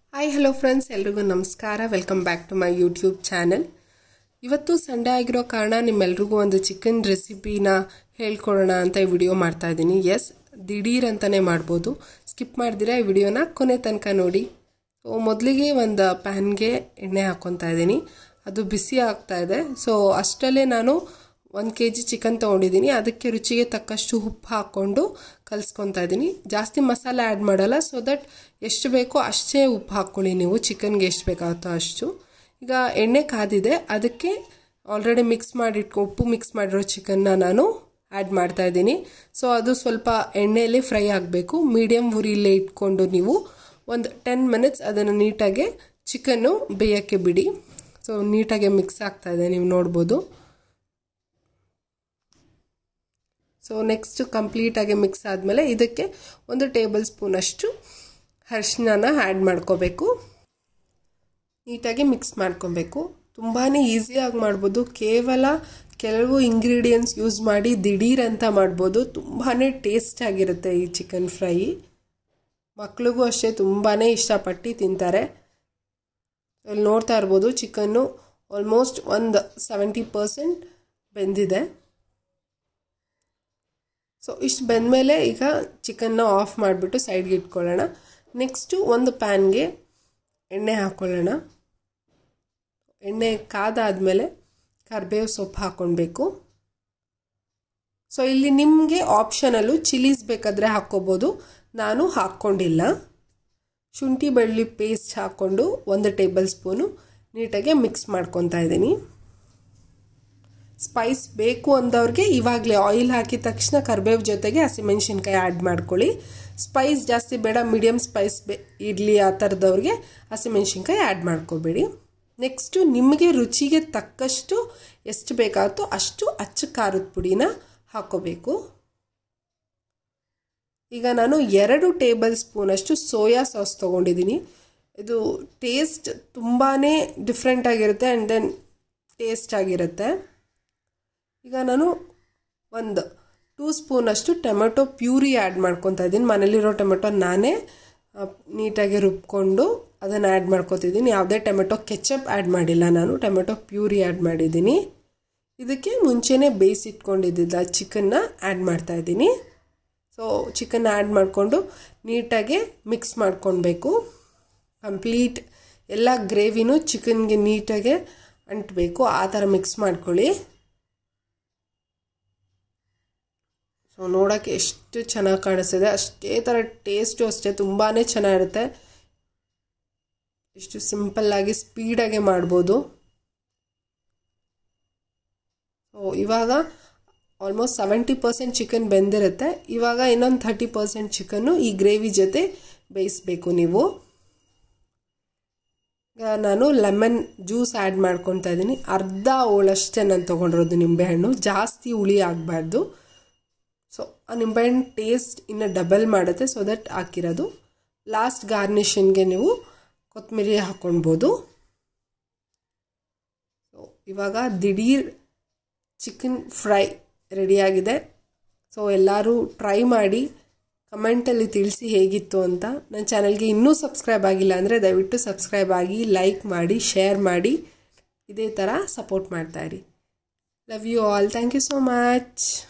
hi hello friends ಎಲ್ರಿಗೂ ನಮಸ್ಕಾರ welcome back to my YouTube channel ಇವತ್ತು ಸಂಡೇ ಆಗಿರೋ ಕಾರಣ ನಿಮ್ಮೆಲ್ರಿಗೂ ಒಂದು ಚಿಕನ್ ರೆಸಿಪಿನ ಹೇಳ್ಕೊಡೋಣ ಅಂತ ಈ ವಿಡಿಯೋ ಮಾಡ್ತಾ ಇದ್ದೀನಿ ಎಸ್ ದಿಢೀರ್ ಅಂತಲೇ ಮಾಡ್ಬೋದು ಸ್ಕಿಪ್ ಮಾಡಿದಿರ ಈ ವಿಡಿಯೋನ ಕೊನೆ ತನಕ ನೋಡಿ ಸೊ ಮೊದಲಿಗೆ ಒಂದು ಪ್ಯಾನ್ಗೆ ಎಣ್ಣೆ ಹಾಕ್ಕೊತಾ ಇದ್ದೀನಿ ಅದು ಬಿಸಿ ಆಗ್ತಾ ಇದೆ ಸೊ ಅಷ್ಟರಲ್ಲೇ ನಾನು ಒಂದು ಕೆ ಜಿ ಚಿಕನ್ ತೊಗೊಂಡಿದ್ದೀನಿ ಅದಕ್ಕೆ ರುಚಿಗೆ ತಕ್ಕಷ್ಟು ಉಪ್ಪು ಹಾಕ್ಕೊಂಡು ಕಲಿಸ್ಕೊತಾ ಇದ್ದೀನಿ ಜಾಸ್ತಿ ಮಸಾಲೆ ಆ್ಯಡ್ ಮಾಡಲ್ಲ ಸೊ ದಟ್ ಎಷ್ಟು ಬೇಕೋ ಅಷ್ಟೇ ಉಪ್ಪು ಹಾಕ್ಕೊಳ್ಳಿ ನೀವು ಚಿಕನ್ಗೆ ಎಷ್ಟು ಬೇಕಾಗುತ್ತೋ ಅಷ್ಟು ಈಗ ಎಣ್ಣೆ ಕಾದಿದೆ ಅದಕ್ಕೆ ಆಲ್ರೆಡಿ ಮಿಕ್ಸ್ ಮಾಡಿಟ್ಕೊ ಉಪ್ಪು ಮಿಕ್ಸ್ ಮಾಡಿರೋ ಚಿಕನ್ನ ನಾನು ಆ್ಯಡ್ ಮಾಡ್ತಾ ಇದ್ದೀನಿ ಸೊ ಅದು ಸ್ವಲ್ಪ ಎಣ್ಣೆಯಲ್ಲಿ ಫ್ರೈ ಆಗಬೇಕು ಮೀಡಿಯಮ್ ಉರಿಯಲ್ಲೇ ಇಟ್ಕೊಂಡು ನೀವು ಒಂದು ಟೆನ್ ಮಿನಿಟ್ಸ್ ಅದನ್ನು ನೀಟಾಗಿ ಚಿಕನ್ನು ಬೇಯೋಕ್ಕೆ ಬಿಡಿ ಸೊ ನೀಟಾಗಿ ಮಿಕ್ಸ್ ಆಗ್ತಾ ಇದೆ ನೀವು ನೋಡ್ಬೋದು ಸೊ ನೆಕ್ಸ್ಟ್ ಕಂಪ್ಲೀಟಾಗಿ ಮಿಕ್ಸ್ ಆದಮೇಲೆ ಇದಕ್ಕೆ ಒಂದು ಟೇಬಲ್ ಸ್ಪೂನಷ್ಟು ಅರಿಶಿನ ಆ್ಯಡ್ ಮಾಡ್ಕೋಬೇಕು ನೀಟಾಗಿ ಮಿಕ್ಸ್ ಮಾಡ್ಕೊಬೇಕು ತುಂಬಾ ಈಸಿಯಾಗಿ ಮಾಡ್ಬೋದು ಕೇವಲ ಕೆಲವು ಇಂಗ್ರೀಡಿಯೆಂಟ್ಸ್ ಯೂಸ್ ಮಾಡಿ ದಿಢೀರ್ ಅಂತ ಮಾಡ್ಬೋದು ತುಂಬಾ ಟೇಸ್ಟ್ ಆಗಿರುತ್ತೆ ಈ ಚಿಕನ್ ಫ್ರೈ ಮಕ್ಳಿಗೂ ಅಷ್ಟೇ ತುಂಬಾ ಇಷ್ಟಪಟ್ಟು ತಿಂತಾರೆ ಇಲ್ಲಿ ನೋಡ್ತಾ ಇರ್ಬೋದು ಚಿಕನ್ನು ಆಲ್ಮೋಸ್ಟ್ ಒಂದು ಸೆವೆಂಟಿ ಪರ್ಸೆಂಟ್ ಬೆಂದಿದೆ ಸೊ ಇಷ್ಟು ಬೆಂದಮೇಲೆ ಈಗ ಚಿಕನ್ನ ಆಫ್ ಮಾಡಿಬಿಟ್ಟು ಸೈಡ್ಗೆ ಇಟ್ಕೊಳ್ಳೋಣ ನೆಕ್ಸ್ಟು ಒಂದು ಪ್ಯಾನ್ಗೆ ಎಣ್ಣೆ ಹಾಕ್ಕೊಳ್ಳೋಣ ಎಣ್ಣೆ ಕಾದಾದಮೇಲೆ ಕರ್ಬೇವು ಸೊಪ್ಪು ಹಾಕ್ಕೊಳ್ಬೇಕು ಸೊ ಇಲ್ಲಿ ನಿಮಗೆ ಆಪ್ಷನಲ್ಲು ಚಿಲೀಸ್ ಬೇಕಾದರೆ ಹಾಕ್ಕೋಬೋದು ನಾನು ಹಾಕ್ಕೊಂಡಿಲ್ಲ ಶುಂಠಿ ಬೆಳ್ಳುಳ್ಳಿ ಪೇಸ್ಟ್ ಹಾಕ್ಕೊಂಡು ಒಂದು ಟೇಬಲ್ ಸ್ಪೂನು ನೀಟಾಗಿ ಮಿಕ್ಸ್ ಮಾಡ್ಕೊತಾ ಇದ್ದೀನಿ ಸ್ಪೈಸ್ ಬೇಕು ಅಂದವ್ರಿಗೆ ಇವಾಗಲೇ ಆಯಿಲ್ ಹಾಕಿದ ತಕ್ಷಣ ಕರ್ಬೇವು ಜೊತೆಗೆ ಹಸಿಮೆಣ್ಸಿನ್ಕಾಯಿ ಆ್ಯಡ್ ಮಾಡ್ಕೊಳ್ಳಿ ಸ್ಪೈಸ್ ಜಾಸ್ತಿ ಬೇಡ ಮೀಡಿಯಮ್ ಸ್ಪೈಸ್ ಬೇ ಇಡ್ಲಿ ಆ ಥರದವ್ರಿಗೆ ಹಸಿಮೆಣ್ಸಿನ್ಕಾಯಿ ಆ್ಯಡ್ ಮಾಡ್ಕೋಬೇಡಿ ನೆಕ್ಸ್ಟು ನಿಮಗೆ ರುಚಿಗೆ ತಕ್ಕಷ್ಟು ಎಷ್ಟು ಬೇಕಾಗುತ್ತೋ ಅಷ್ಟು ಅಚ್ಚ ಖಾರದ ಪುಡಿನ ಹಾಕ್ಕೋಬೇಕು ಈಗ ನಾನು ಎರಡು ಟೇಬಲ್ ಸ್ಪೂನಷ್ಟು ಸೋಯಾ ಸಾಸ್ ತೊಗೊಂಡಿದ್ದೀನಿ ಇದು ಟೇಸ್ಟ್ ತುಂಬಾ ಡಿಫ್ರೆಂಟ್ ಆಗಿರುತ್ತೆ ಆ್ಯಂಡ್ ದೆನ್ ಟೇಸ್ಟ್ ಆಗಿರುತ್ತೆ ಈಗ ನಾನು ಒಂದು ಟೂ ಸ್ಪೂನಷ್ಟು ಟೊಮೆಟೊ ಪ್ಯೂರಿ ಆ್ಯಡ್ ಮಾಡ್ಕೊತಾ ಇದ್ದೀನಿ ಮನೇಲಿರೋ ಟೊಮೆಟೊ ನಾನೇ ನೀಟಾಗಿ ರುಬ್ಕೊಂಡು ಅದನ್ನು ಆ್ಯಡ್ ಮಾಡ್ಕೊತಿದ್ದೀನಿ ಯಾವುದೇ ಟೊಮೆಟೊ ಕೆಚಪ್ ಆ್ಯಡ್ ಮಾಡಿಲ್ಲ ನಾನು ಟೊಮೆಟೊ ಪ್ಯೂರಿ ಆ್ಯಡ್ ಮಾಡಿದ್ದೀನಿ ಇದಕ್ಕೆ ಮುಂಚೆನೇ ಬೇಯಿಸಿಟ್ಕೊಂಡಿದ್ದ ಚಿಕನ್ನ ಆ್ಯಡ್ ಮಾಡ್ತಾಯಿದ್ದೀನಿ ಸೊ ಚಿಕನ್ ಆ್ಯಡ್ ಮಾಡಿಕೊಂಡು ನೀಟಾಗಿ ಮಿಕ್ಸ್ ಮಾಡ್ಕೊಳ್ಬೇಕು ಕಂಪ್ಲೀಟ್ ಎಲ್ಲ ಗ್ರೇವಿನೂ ಚಿಕನ್ಗೆ ನೀಟಾಗೆ ಅಂಟಬೇಕು ಆ ಥರ ಮಿಕ್ಸ್ ಮಾಡ್ಕೊಳ್ಳಿ ಸೊ ನೋಡೋಕ್ಕೆ ಎಷ್ಟು ಚೆನ್ನಾಗಿ ಕಾಣಿಸ್ತಿದೆ ಅಷ್ಟೇ ಥರ ಟೇಸ್ಟು ಅಷ್ಟೇ ತುಂಬಾ ಚೆನ್ನಾಗಿರುತ್ತೆ ಎಷ್ಟು ಸಿಂಪಲ್ಲಾಗಿ ಸ್ಪೀಡಾಗಿ ಮಾಡ್ಬೋದು ಸೊ ಇವಾಗ ಆಲ್ಮೋಸ್ಟ್ ಸೆವೆಂಟಿ ಪರ್ಸೆಂಟ್ ಚಿಕನ್ ಬೆಂದಿರುತ್ತೆ ಇವಾಗ ಇನ್ನೊಂದು ಥರ್ಟಿ ಪರ್ಸೆಂಟ್ ಚಿಕನ್ನು ಈ ಗ್ರೇವಿ ಜೊತೆ ಬೇಯಿಸ್ಬೇಕು ನೀವು ನಾನು ಲೆಮನ್ ಜ್ಯೂಸ್ ಆ್ಯಡ್ ಮಾಡ್ಕೊತಾ ಇದ್ದೀನಿ ಅರ್ಧ ಹೋಳಷ್ಟೇ ನಾನು ತೊಗೊಂಡಿರೋದು ನಿಂಬೆಹಣ್ಣು ಜಾಸ್ತಿ ಹುಳಿ ಆಗಬಾರ್ದು ಸೊ ಆ ನಿಂಬೆಹಣ್ಣು ಟೇಸ್ಟ್ ಇನ್ನು ಡಬಲ್ ಮಾಡುತ್ತೆ ಸೊ ದಟ್ ಹಾಕಿರೋದು ಲಾಸ್ಟ್ ಗಾರ್ನಿಷನ್ಗೆ ನೀವು ಕೊತ್ತಂಬರಿ ಹಾಕ್ಕೊಳ್ಬೋದು ಸೊ ಇವಾಗ ದಿಢೀರ್ ಚಿಕನ್ ಫ್ರೈ ರೆಡಿಯಾಗಿದೆ ಸೊ ಎಲ್ಲರೂ ಟ್ರೈ ಮಾಡಿ ಕಮೆಂಟಲ್ಲಿ ತಿಳಿಸಿ ಹೇಗಿತ್ತು ಅಂತ ನನ್ನ ಚಾನಲ್ಗೆ ಇನ್ನೂ ಸಬ್ಸ್ಕ್ರೈಬ್ ಆಗಿಲ್ಲ ಅಂದರೆ ದಯವಿಟ್ಟು ಸಬ್ಸ್ಕ್ರೈಬ್ ಆಗಿ ಲೈಕ್ ಮಾಡಿ ಶೇರ್ ಮಾಡಿ ಇದೇ ಥರ ಸಪೋರ್ಟ್ ಮಾಡ್ತಾಯಿರಿ love you all thank you so much